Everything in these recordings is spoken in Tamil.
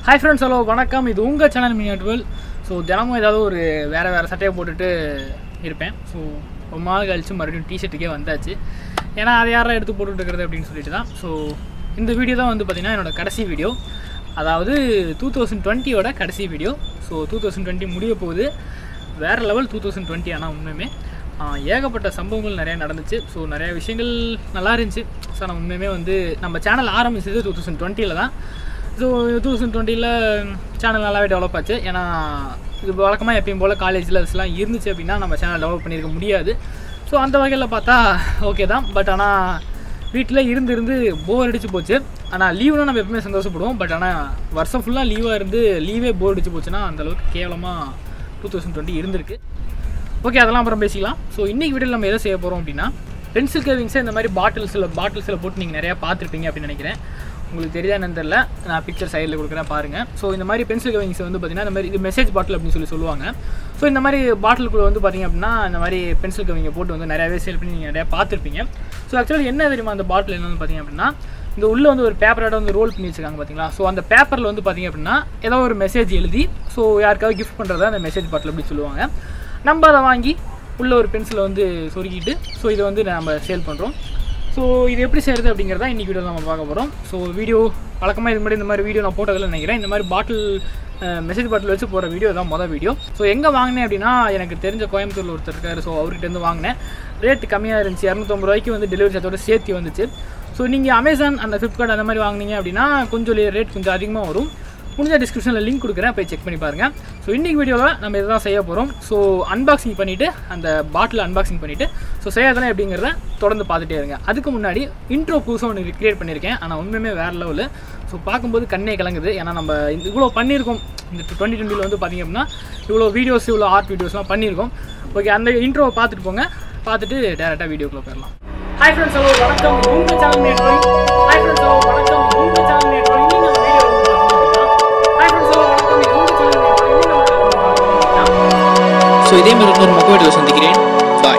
ஹாய் ஃப்ரெண்ட்ஸ் ஹலோ வணக்கம் இது உங்கள் சேனல் மினியாட்டுவல் ஸோ தினமும் ஏதாவது ஒரு வேறு வேறு சட்டையை போட்டுட்டு இருப்பேன் ஸோ ரொம்ப நாள் கழிச்சு மறுபடியும் டிஷர்ட்டுக்கே வந்தாச்சு ஏன்னா அதை யாரெல்லாம் எடுத்து போட்டுட்டு இருக்கிறது அப்படின்னு சொல்லிட்டு தான் ஸோ இந்த வீடியோ தான் வந்து பார்த்திங்கன்னா என்னோட கடைசி வீடியோ அதாவது டூ தௌசண்ட் டுவெண்ட்டியோட கடைசி video so two thousand twenty முடிய போகுது வேறு லெவல் டூ தௌசண்ட் டுவெண்ட்டி ஆனால் உண்மையுமே ஆஹ் ஏகப்பட்ட சம்பவங்கள் நிறையா நடந்துச்சு ஸோ நிறைய விஷயங்கள் நல்லா இருந்துச்சு ஸோ நான் உண்மையுமே வந்து நம்ம சேனல் ஆரம்பிச்சது டூ தௌசண்ட் டுவெண்ட்டியில் தான் ஸோ டூ தௌசண்ட் டுவெண்ட்டியில் சேனல் நல்லாவே டெவலப் ஆச்சு ஏன்னா இது வழக்கமாக எப்பயும் போல் காலேஜில் இதெல்லாம் இருந்துச்சு அப்படின்னா நம்ம சேனல் டெவலப் பண்ணியிருக்க முடியாது ஸோ அந்த வகையில் பார்த்தா ஓகே தான் பட் ஆனால் வீட்டில் இருந்து இருந்து போர் அடிச்சு போச்சு ஆனால் லீவ்னா நம்ம எப்பவுமே சந்தோஷப்படுவோம் பட் ஆனால் வருஷம் ஃபுல்லாக லீவாக இருந்து லீவே போர் அடிச்சு போச்சுன்னா அந்தளவுக்கு கேவலமாக டூ தௌசண்ட் டுவெண்ட்டி இருந்திருக்கு ஓகே அதெல்லாம் அப்புறம் பேசிக்கலாம் ஸோ இன்றைக்கி வீடியோவில் நம்ம எதை செய்ய போகிறோம் அப்படின்னா பென்சில் கேவிங்ஸை இந்த மாதிரி பாட்டில்ஸில் பாட்டில்ஸில் போட்டு நீங்கள் நிறையா பார்த்துருப்பீங்க அப்படின்னு நினைக்கிறேன் உங்களுக்கு தெரியுதா என்னன்னு தெரியல நான் பிக்சர் சைடில் கொடுக்குறேன் பாருங்கள் ஸோ இந்த மாதிரி பென்சில் கேவிங்ஸ் வந்து பார்த்திங்கன்னா இந்த மாதிரி இது மெசேஜ் பாட்டில் அப்படின்னு சொல்லி சொல்லுவாங்க ஸோ இந்த மாதிரி பாட்டிலுக்குள்ளே வந்து பார்த்திங்க அப்படின்னா இந்த மாதிரி பென்சில் கவிங்க போட்டு வந்து நிறையாவே சேல் பண்ணி நீங்கள் நிறையா பார்த்துருப்பீங்க ஸோ ஆக்சுவலி என்ன தெரியுமா அந்த பாட்டில் என்னன்னு பார்த்தீங்க அப்படின்னா இந்த உள்ளே வந்து ஒரு பேப்பரோட வந்து ரோல் பண்ணி வச்சிருக்காங்க பார்த்தீங்களா ஸோ அந்த பேப்பரில் வந்து பார்த்தீங்க அப்படின்னா ஏதோ ஒரு மெசேஜ் எழுதி ஸோ யாருக்காவது கிஃப்ட் பண்ணுறதா அந்த மெசேஜ் பாட்டில் அப்படி சொல்லுவாங்க நம்ம அதை வாங்கி உள்ள ஒரு பென்சிலை வந்து சொருகிட்டு ஸோ இதை வந்து நம்ம சேல் பண்ணுறோம் ஸோ இது எப்படி செய்கிறது அப்படிங்கிறத இன்றைக்கி வீடியோ நம்ம பார்க்க போகிறோம் ஸோ வீடியோ வழக்கமாக இது மாதிரி இந்த மாதிரி வீடியோ நான் போட்டதில்லை நினைக்கிறேன் இந்த மாதிரி பாட்டில் மெசேஜ் பாட்டில் வச்சு போகிற வீடியோ தான் மொதல் வீடியோ ஸோ எங்கே வாங்கினேன் அப்படின்னா எனக்கு தெரிஞ்ச கோயம்புத்தூரில் ஒருத்தர் இருக்கார் ஸோ அவர்கிட்டருந்து வாங்கினேன் ரேட் கம்மியாக இருந்துச்சு இரநூத்தம்பது ரூபாய்க்கு வந்து டெலிவரி சார்ஜோட சேர்த்து வந்துச்சு ஸோ நீங்கள் அமேசான் அந்த ஃப்ளிப்கார்ட் அந்த மாதிரி வாங்குனீங்க அப்படின்னா கொஞ்சம் ரேட் கொஞ்சம் அதிகமாக வரும் முடிஞ்ச டிஸ்கிரிப்ஷனில் லிங்க் கொடுக்குறேன் போய் செக் பண்ணி பாருங்கள் ஸோ இன்றைக்கி வீடியோவில் நம்ம இதை தான் செய்ய போகிறோம் ஸோ அன்பாக்சிங் பண்ணிவிட்டு அந்த பாட்டில் அன்பாக்சிங் பண்ணிவிட்டு ஸோ செய்யாதெல்லாம் எப்படிங்கிறத தொடர்ந்து பார்த்துட்டே இருங்க அதுக்கு முன்னாடி இன்ட்ரோ புதுசாக ஒன்று கிரியேட் பண்ணியிருக்கேன் ஆனால் உண்மையுமே வேறு லெவலு ஸோ பார்க்கும்போது கண்ணே கலங்குது ஏன்னா நம்ம இந்த இவ்வளோ பண்ணியிருக்கோம் இந்த டுவெண்ட்டி டுவெண்ட்டியில் வந்து பார்த்திங்க அப்படின்னா இவ்வளோ வீடியோஸ் இவ்வளோ ஆர்ட் வீடியோஸ்லாம் பண்ணியிருக்கோம் ஓகே அந்த இன்ட்ரோவை பார்த்துட்டு போங்க பார்த்துட்டு டேரெக்டாக வீடியோக்குள்ளே போயிடலாம் ஹாய் ஃப்ரெண்ட்ஸ் ஹலோ வணக்கம் இது உங்கள் சேனல் மேட்ரோய் ஹாய் ஃப்ரெண்ட்ஸ் ஹலோ வணக்கம் இது உங்கள் சேனல் மேட்ரோய் இன்னைக்கு நம்ம வீடியோ வந்து பார்த்தீங்கன்னா ஹாய் ஃப்ரெண்ட்ஸ் ஹலோ வணக்கம் இது உங்கள் சேனல் மேட்ரோய் இன்னைக்கு நம்ம வீடியோ வந்து பார்த்தீங்கன்னா ஸோ இதே மாதிரி இன்னொரு மொக்க வீடியோ சந்திக்கிறேன் பாய்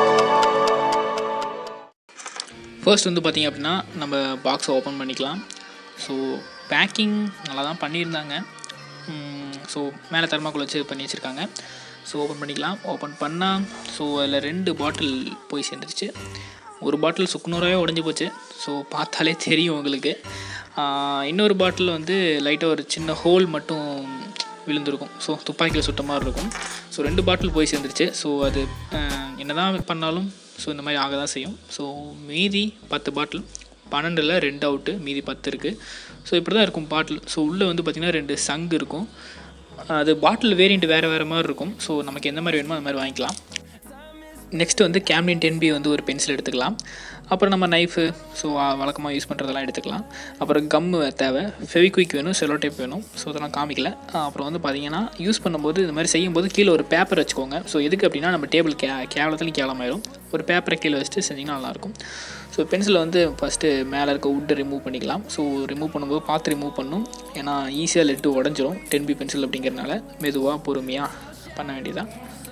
ஃபர்ஸ்ட் வந்து பார்த்தீங்க அப்படின்னா நம்ம பாக்ஸை ஓப்பன் பண்ணிக்கலாம் ஸோ பேக்கிங் நல்லா தான் பண்ணியிருந்தாங்க ஸோ மேலே தர்மாக்குள்ள வச்சு பண்ணி வச்சுருக்காங்க ஸோ ஓப்பன் பண்ணிக்கலாம் ஓப்பன் பண்ணால் ஸோ அதில் ரெண்டு பாட்டில் போய் சேர்ந்துருச்சு ஒரு பாட்டில் சுக்குநூறாவே உடஞ்சி போச்சு ஸோ பார்த்தாலே தெரியும் உங்களுக்கு ஆஹ் இன்னொரு பாட்டில் வந்து லைட்டாக ஒரு சின்ன ஹோல் மட்டும் விழுந்திருக்கும் ஸோ துப்பாக்கியில் சுட்ட மாதிரி இருக்கும் ஸோ ரெண்டு பாட்டில் போய் சேர்ந்துருச்சு ஸோ அது என்ன தான் பண்ணாலும் ஸோ இந்த மாதிரி ஆக தான் செய்யும் ஸோ மீதி பத்து பாட்டில் பன்னெண்டில் ரெண்டு அவுட்டு மீதி பத்து இருக்குது ஸோ இப்படி தான் இருக்கும் பாட்டில் ஸோ உள்ளே வந்து பார்த்திங்கன்னா ரெண்டு சங்கு இருக்கும் அது பாட்டில் வேரியண்ட் வேறு வேறு மாதிரி இருக்கும் ஸோ நமக்கு எந்த மாதிரி வேணுமோ அந்த மாதிரி வாங்கிக்கலாம் நெக்ஸ்ட் வந்து கேம்லின் டென் பி வந்து ஒரு பென்சில் எடுத்துக்கலாம் அப்புறம் நம்ம நைஃபு ஸோ வழக்கமாக யூஸ் பண்ணுறதெல்லாம் எடுத்துக்கலாம் அப்புறம் கம்மு தேவை ஃபெவிக்விக் வேணும் செலோ டேப் வேணும் ஸோ அதெல்லாம் காமிக்கல அப்புறம் வந்து பார்த்தீங்கன்னா யூஸ் பண்ணும்போது இது மாதிரி செய்யும்போது கீழே ஒரு பேப்பர் வச்சுக்கோங்க ஸோ எதுக்கு அப்படின்னா நம்ம டேபிள் கே கேவலத்துலையும் கேவலமாயிரும் ஒரு பேப்பரை கீழே வச்சுட்டு செஞ்சிங்கன்னா நல்லாயிருக்கும் ஸோ பென்சிலை வந்து ஃபஸ்ட்டு மேலே இருக்க வுட்டை ரிமூவ் பண்ணிக்கலாம் ஸோ ரிமூவ் பண்ணும்போது பார்த்து ரிமூவ் பண்ணும் ஏன்னா ஈஸியாக லெட்டு உடஞ்சிரும் டென் பி பென்சில் அப்படிங்கிறனால மெதுவாக பொறுமையாக பண்ண வேண்டியதான்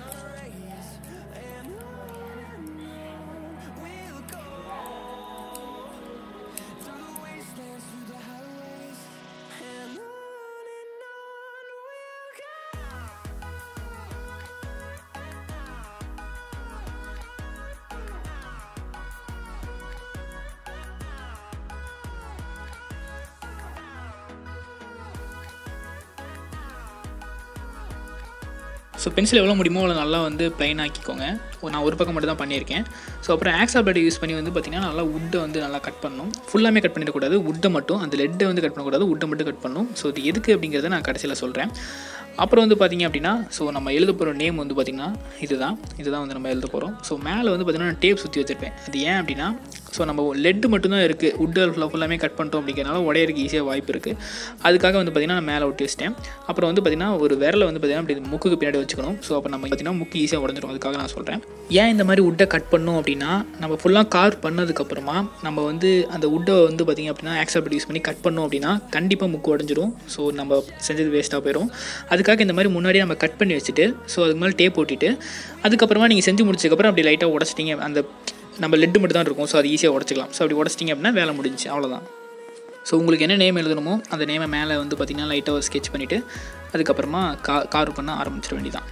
ஸோ பென்சில் எவ்வளோ முடியுமோ அவ்வளோ நல்லா வந்து ப்ளைன் ஆக்கிக்கோங்க ஓ, நான் ஒரு பக்கம் மட்டும் தான் பண்ணியிருக்கேன் ஸோ அப்புறம் ஆக்ஸா பிளேட் யூஸ் பண்ணி வந்து பார்த்திங்கன்னா நல்லா உட்டை வந்து நல்லா கட் பண்ணணும் ஃபுல்லாமே கட் பண்ணிடக்கூடாது உட்டை மட்டும் அந்த லெட்டை வந்து கட் பண்ணக்கூடாது உட்டை மட்டும் கட் பண்ணணும் ஸோ இது எதுக்கு அப்படிங்கிறத நான் கடைசியில் சொல்கிறேன் அப்புறம் வந்து பார்த்திங்க அப்படின்னா ஸோ நம்ம எழுத போகிற நேம் வந்து பார்த்திங்கன்னா இதுதான் இதுதான் வந்து நம்ம எழுத போகிறோம் ஸோ மேலே வந்து பார்த்திங்கன்னா டேப் சுற்றி வச்சுருப்பேன் அது ஏன் அப்படின்னா ஸோ நம்ம லெட்டு மட்டும்தான் இருக்குது உட்டு ஃபுல்லாக ஃபுல்லாமே கட் பண்ணிட்டோம் அப்படிங்கிறனால உடையறதுக்கு ஈஸியாக வாய்ப்பு இருக்குது அதுக்காக வந்து பார்த்திங்கன்னா நான் மேலே ஒட்டி வச்சிட்டேன் அப்புறம் வந்து பார்த்திங்கன்னா ஒரு விரலை வந்து பார்த்திங்கன்னா அப்படி முக்குக்கு பின்னாடி வச்சுக்கணும் ஸோ அப்போ நம்ம பார்த்திங்கன்னா முக்கு ஈஸியாக உடஞ்சிரும் அதுக்காக நான் சொல்கிறேன் ஏன் இந்த மாதிரி உட்டை கட் பண்ணோம் அப்படின்னா நம்ம ஃபுல்லாக கார் பண்ணதுக்கப்புறமா நம்ம வந்து அந்த உட்டை வந்து பார்த்திங்க அப்படின்னா ஆக்சப்ட் யூஸ் பண்ணி கட் பண்ணோம் அப்படின்னா கண்டிப்பாக முக்கு உடஞ்சிரும் ஸோ நம்ம செஞ்சது வேஸ்ட்டாக போயிடும் அதுக்காக இந்த மாதிரி முன்னாடியே நம்ம கட் பண்ணி வச்சுட்டு ஸோ அதுக்கு மேலே டேப் போட்டிட்டு அதுக்கப்புறமா நீங்கள் செஞ்சு முடிச்சதுக்கப்புறம் அப்படி லைட்டாக உடச்சிட்டிங்க அந்த நம்ம லெட்டு மட்டும் தான் இருக்கும் ஸோ அது ஈஸியாக உடச்சிக்கலாம் ஸோ அப்படி உடச்சிட்டிங்க அப்படின்னா வேலை முடிஞ்சுச்சு அவ்வளோதான் ஸோ உங்களுக்கு என்ன நேம் எழுதணுமோ அந்த நேமை மேலே வந்து பார்த்திங்கன்னா லைட்டாக ஒரு ஸ்கெச் பண்ணிவிட்டு அதுக்கப்புறமா கா கார் பண்ண ஆரம்பிச்சிட வேண்டியதான்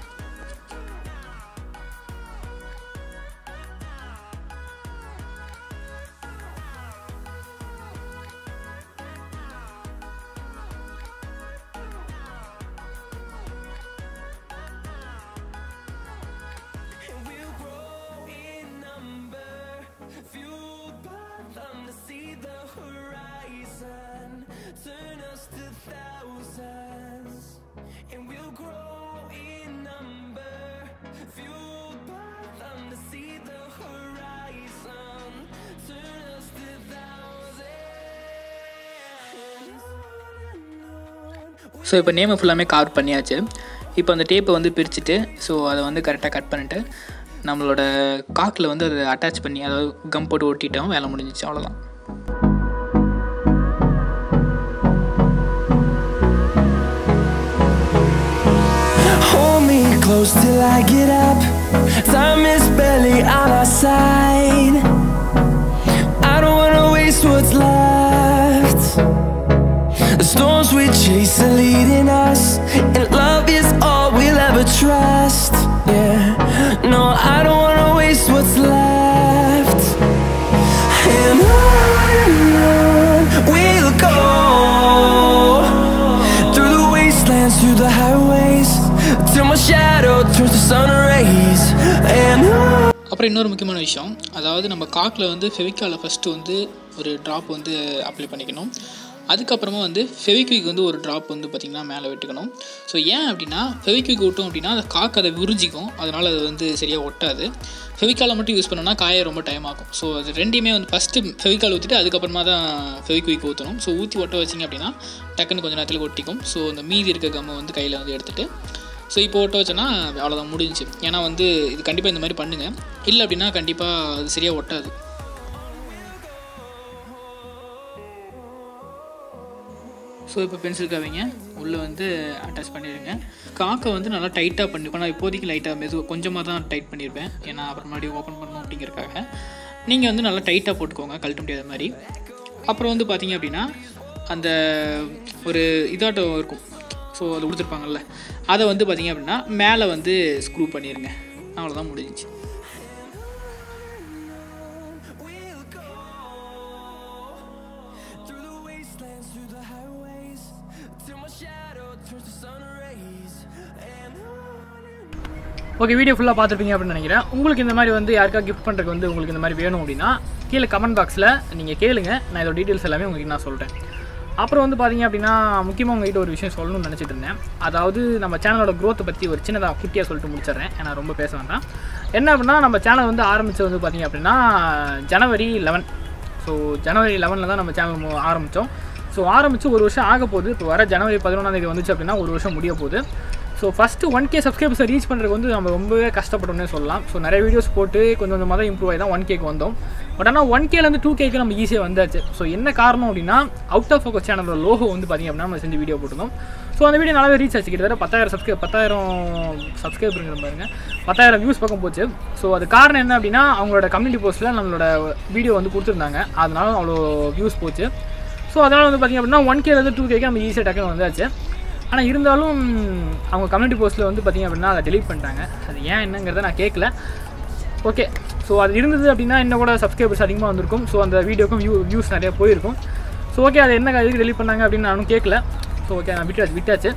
ஸோ இப்போ நேமை ஃபுல்லாமே கவர் பண்ணியாச்சு இப்போ அந்த டேப்பை வந்து பிரிச்சுட்டு ஸோ அதை வந்து கரெக்டாக கட் பண்ணிவிட்டு நம்மளோட காக்கில் வந்து அதை அட்டாச் பண்ணி அதாவது கம் போட்டு ஒட்டிட்டோம் வேலை முடிஞ்சிச்சு அவ்வளோதான் Hold me close till I get up. Time is barely on our side. I don't wanna waste what's left. The storms we chase are leading us, and love is all we'll ever trust. Yeah, no, I don't wanna waste what's left. And on and on we'll go through the wastelands, through the highways, till my shadow turns to sun rays. And on. அப்புறம் இன்னொரு முக்கியமான விஷயம் அதாவது நம்ம காக்கில் வந்து ஃபெவிக்காலை ஃபஸ்ட்டு வந்து ஒரு ட்ராப் வந்து அப்ளை பண்ணிக்கணும் அதுக்கப்புறமா வந்து ஃபெவிக்விக் வந்து ஒரு ட்ராப் வந்து பார்த்திங்கன்னா மேலே விட்டுக்கணும் ஸோ ஏன் அப்படின்னா ஃபெவிக்விக் விட்டோம் அப்படின்னா அந்த காக்கு அதை விரிஞ்சிக்கும் அதனால் அது வந்து சரியாக ஒட்டாது ஃபெவிக்காலை மட்டும் யூஸ் பண்ணோம்னா காய ரொம்ப டைம் ஆகும் ஸோ அது ரெண்டையுமே வந்து ஃபஸ்ட்டு ஃபெவிக்கால் ஊற்றிட்டு அதுக்கப்புறமா தான் ஃபெவிக்விக் ஊற்றணும் ஸோ ஊற்றி ஒட்ட வச்சிங்க அப்படின்னா டக்குன்னு கொஞ்சம் நேரத்தில் ஒட்டிக்கும் ஸோ அந்த மீதி இருக்க கம்மை வந்து கையில் வந்து எடுத்துகிட்டு ஸோ இப்போ ஓட்ட வச்சோன்னா அவ்வளோதான் முடிஞ்சுச்சு ஏன்னா வந்து இது கண்டிப்பாக இந்த மாதிரி பண்ணுங்கள் இல்லை அப்படின்னா கண்டிப்பாக அது சரியாக ஒட்டாது ஸோ இப்போ பென்சில் காவிங்க உள்ளே வந்து அட்டாச் பண்ணிடுங்க காக்கை வந்து நல்லா டைட்டாக பண்ணி நான் இப்போதைக்கு லைட்டாக மெது கொஞ்சமாக தான் டைட் பண்ணியிருப்பேன் ஏன்னா அப்புறம் மறுபடியும் ஓப்பன் பண்ணணும் அப்படிங்கிறக்காக நீங்கள் வந்து நல்லா டைட்டாக போட்டுக்கோங்க கழட்ட முடியாத மாதிரி அப்புறம் வந்து பார்த்தீங்க அப்படின்னா அந்த ஒரு இதாட்டம் இருக்கும் ஸோ அது கொடுத்துருப்பாங்கல்ல அதை வந்து பார்த்தீங்க அப்படின்னா மேலே வந்து ஸ்க்ரூ பண்ணிடுங்க அவ்வளோதான் முடிஞ்சிச்சு Through the wastelands, through the highways, till my shadow turns to sun rays. And on and okay video ஃபுல்லாக பார்த்துருப்பீங்க அப்படின்னு நினைக்கிறேன் உங்களுக்கு இந்த மாதிரி வந்து யாருக்கா கிஃப்ட் பண்ணுறதுக்கு வந்து உங்களுக்கு இந்த மாதிரி வேணும் அப்படின்னா கீழே கமெண்ட் பாக்ஸில் நீங்கள் கேளுங்க நான் இதோட டீட்டெயில்ஸ் எல்லாமே உங்களுக்கு நான் சொல்கிறேன் அப்புறம் வந்து பார்த்தீங்க அப்படின்னா முக்கியமாக உங்ககிட்ட ஒரு விஷயம் சொல்லணும்னு நினச்சிட்டு இருந்தேன் அதாவது நம்ம சேனலோட growth பற்றி ஒரு சின்னதாக குட்டியாக சொல்லிட்டு முடிச்சிடுறேன் ஏன்னா ரொம்ப பேச வேண்டாம் என்ன அப்படின்னா நம்ம சேனல் வந்து ஆரம்பித்தது வந்து பார்த்தீங்க அப்படின்னா ஜனவரி லெவன் ஸோ ஜனவரி லெவனில் தான் நம்ம சேனல் ஆரம்பித்தோம் ஸோ ஆரம்பித்து ஒரு வருஷம் ஆக போகுது இப்போ வர ஜனவரி பதினொன்றாம் தேதி வந்துச்சு அப்படின்னா ஒரு வருஷம் முடிய போகுது ஸோ ஃபஸ்ட்டு ஒன் கே சப்ஸ்கிரைபர்ஸை ரீச் பண்ணுறதுக்கு வந்து நம்ம ரொம்பவே கஷ்டப்பட்டோம்னே சொல்லலாம் ஸோ நிறைய வீடியோஸ் போட்டு கொஞ்சம் கொஞ்சமாக தான் இம்ப்ரூவ் ஆகி தான் ஒன் கேக்கு வந்தோம் பட் ஆனால் ஒன் கேலேருந்து டூ கேக்கு நம்ம ஈஸியாக வந்தாச்சு ஸோ என்ன காரணம் அப்படின்னா அவுட் ஆஃப் ஃபோக்கஸ் சேனலோட லோகோ வந்து பார்த்திங்க அப்படின்னா நம்ம செஞ்சு வீடியோ போட்டிருந்தோம் ஸோ அந்த வீடியோ நல்லாவே ரீச் ஆச்சு கிட்டத்தட்ட பத்தாயிரம் சப்ஸ்கிரைப் பத்தாயிரம் சப்ஸ்கிரைபருங்கிற பாருங்க பத்தாயிரம் வியூஸ் பக்கம் போச்சு ஸோ அது காரணம் என்ன அப்படின்னா அவங்களோட கம்யூனிட்டி போஸ்ட்டில் நம்மளோட வீடியோ வந்து கொடுத்துருந்தாங்க அதனால அவ்வளோ வியூஸ் போச்சு ஸோ அதனால் வந்து பார்த்திங்க அப்படின்னா ஒன் கேலேருந்து டூ கேக்கு நம்ம ஈஸியாக டக்குன்னு வந்தாச்சு ஆனால் இருந்தாலும் அவங்க கம்யூனிட்டி போஸ்ட்டில் வந்து பார்த்திங்க அப்படின்னா அதை delete பண்ணிட்டாங்க அது ஏன் என்னங்கிறத நான் கேட்கல ஓகே ஸோ அது இருந்தது அப்படின்னா இன்னும் கூட சப்ஸ்கிரைபர்ஸ் அதிகமாக வந்திருக்கும் ஸோ அந்த வீடியோக்கும் வியூ வியூஸ் நிறைய போயிருக்கும் ஸோ ஓகே அது என்ன எதுக்கு delete பண்ணாங்க அப்படின்னு நானும் கேட்கல ஸோ ஓகே நான் விட்டாச்சு விட்டாச்சு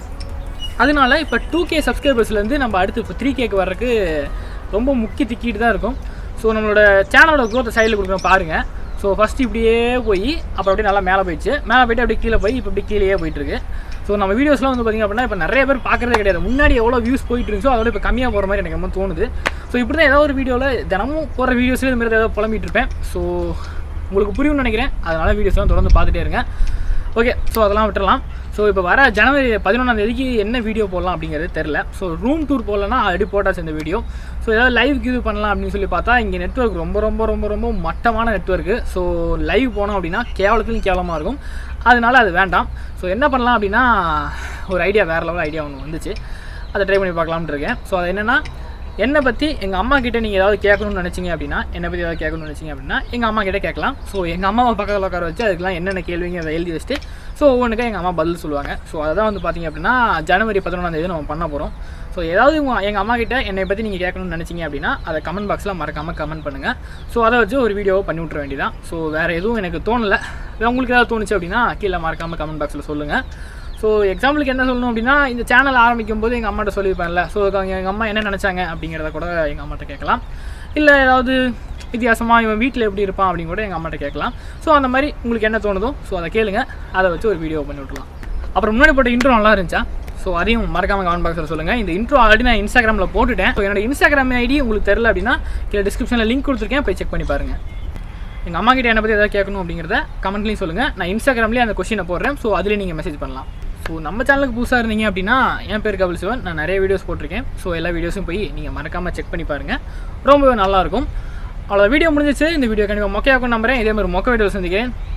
அதனால இப்போ டூ கே சப்ஸ்கிரைபர்ஸ்லேருந்து நம்ம அடுத்து இப்போ த்ரீ கேக்கு வர்றதுக்கு ரொம்ப முக்கிய திக்கிட்டு தான் இருக்கும் ஸோ நம்மளோட சேனலோட growth சைடில் கொடுக்குறோம் பாருங்கள் ஸோ ஃபஸ்ட்டு இப்படியே போய் அப்புறம் அப்படியே நல்லா மேலே போயிடுச்சு மேலே போயிட்டு அப்படியே கீழே போய் இப்போ அப்படியே கீழேயே போயிட்டுருக்கு ஸோ நம்ம வீடியோஸ்லாம் வந்து பார்த்திங்க அப்படின்னா இப்போ நிறைய பேர் பார்க்குறதே கிடையாது முன்னாடி எவ்வளோ வியூஸ் போயிட்டு இருந்துச்சோ அதோட இப்போ கம்மியாக போகிற மாதிரி எனக்கு ரொம்ப தோணுது ஸோ இப்படி தான் ஏதாவது ஒரு வீடியோவில் தினமும் போகிற வீடியோஸ்லேயே இது மாதிரி ஏதாவது புலம்பிட்டு இருப்பேன் ஸோ உங்களுக்கு புரியும்னு நினைக்கிறேன் அதனால் வீடியோஸ்லாம் தொடர்ந்து பார்த்துட்டே இருங்க ஓகே ஸோ அதெல்லாம் விட்டுறலாம் ஸோ இப்போ வர ஜனவரி பதினொன்றாம் தேதிக்கு என்ன வீடியோ போடலாம் அப்படிங்கிறது தெரில ஸோ ரூம் டூர் போடலன்னா ஆல்ரெடி போட்டாச்சு இந்த வீடியோ ஸோ ஏதாவது லைவ் இது பண்ணலாம் அப்படின்னு சொல்லி பார்த்தா இங்கே நெட்வொர்க் ரொம்ப ரொம்ப ரொம்ப ரொம்ப மட்டமான நெட்வொர்க்கு ஸோ லைவ் போனோம் அப்படின்னா கேவலத்துலையும் கேவலமாக இருக்கும் அதனால அது வேண்டாம் ஸோ என்ன பண்ணலாம் அப்படின்னா ஒரு ஐடியா வேறு லெவல் ஐடியா ஒன்று வந்துச்சு அதை ட்ரை பண்ணி பார்க்கலாம்னு இருக்கேன் ஸோ அது என்னென்னா என்னை பற்றி எங்கள் அம்மா கிட்ட நீங்கள் ஏதாவது கேட்கணும்னு நினச்சிங்க அப்படின்னா என்னை பற்றி ஏதாவது கேட்கணும்னு நினச்சிங்க அப்படின்னா எங்கள் அம்மா கிட்ட கேட்கலாம் ஸோ எங்கள் அம்மாவை பக்கத்தில் உட்கார வச்சு அதுக்கெல்லாம் என்னென்ன கேள்விங்க அதை எழுதி வச்சுட்டு ஸோ ஒவ்வொன்றுக்கும் எங்கள் அம்மா பதில் சொல்லுவாங்க ஸோ அதான் வந்து பார்த்தீங்க அப்படின்னா ஜனவரி பதினொன்றாந்தேதி நம்ம பண்ண போகிறோம் ஸோ ஏதாவது உங்கள் எங்கள் அம்மா கிட்ட என்னை பற்றி நீங்கள் கேட்கணும்னு நினச்சிங்க அப்படின்னா அதை கமெண்ட் பாக்ஸில் மறக்காமல் கமெண்ட் பண்ணுங்கள் ஸோ அதை வச்சு ஒரு வீடியோவை பண்ணி விட்ற வேண்டியதான் ஸோ வேறு எதுவும் எனக்கு தோணலை உங்களுக்கு ஏதாவது தோணுச்சு அப்படின்னா கீழே மறக்காமல் கமெண்ட் பாக்ஸில் சொல்லுங்கள் ஸோ எக்ஸாம்பிளுக்கு என்ன சொல்லணும் அப்படின்னா இந்த சேனல் ஆரம்பிக்கும் போது எங்கள் அம்மாட்ட சொல்லியிருப்பேன்ல ஸோ எங்கள் அம்மா என்ன நினச்சாங்க அப்படிங்கிறத கூட எங்கள் அம்மாட்ட கேட்கலாம் இல்லை ஏதாவது வித்தியாசமாக இவன் வீட்டில் எப்படி இருப்பான் அப்படின்னு கூட எங்கள் அம்மாட்ட கேட்கலாம் ஸோ அந்த மாதிரி உங்களுக்கு என்ன தோணுதோ ஸோ அதை கேளுங்க அதை வச்சு ஒரு வீடியோ பண்ணி விட்றலாம் அப்புறம் முன்னாடி போட்ட இன்ட்ரோ நல்லா இருந்துச்சா ஸோ அதையும் மறக்காம கமெண்ட் பாக்ஸில் சொல்லுங்கள் இந்த இன்ட்ரோ ஆல்ரெடி நான் இன்ஸ்டாகிராமில் போட்டுட்டேன் ஸோ என்னோட இன்ஸ்டாகிராம் ஐடி உங்களுக்கு தெரில அப்படின்னா கீழே டிஸ்கிரிப்ஷனில் லிங்க் கொடுத்துருக்கேன் போய் செக் பண்ணி பாருங்கள் எங்கள் அம்மா கிட்ட என்னை பற்றி எதாவது கேட்கணும் அப்படிங்கிறத கமெண்ட்லையும் சொல்லுங்கள் நான் இன்ஸ்டாகிராம்லேயே அந்த கொஷினை போடுறேன் ஸோ அதுலேயே நீங்கள் மெசேஜ் பண்ணலாம் ஸோ நம்ம சேனலுக்கு புதுசாக இருந்தீங்க அப்படின்னா என் பேர் கபில் சிவன் நான் நிறைய வீடியோஸ் போட்டிருக்கேன் ஸோ எல்லா வீடியோஸும் போய் நீங்கள் மறக்காமல் செக் பண்ணி பாருங்கள் ரொம்பவே நல்லாயிருக்கும் அவ்வளோ வீடியோ முடிஞ்சிச்சு இந்த வீடியோ கண்டிப்பாக மொக்கையாக்கும் நம்புறேன் இதே மாதிரி மொக்க வீடியோ சந்திக்கிறேன்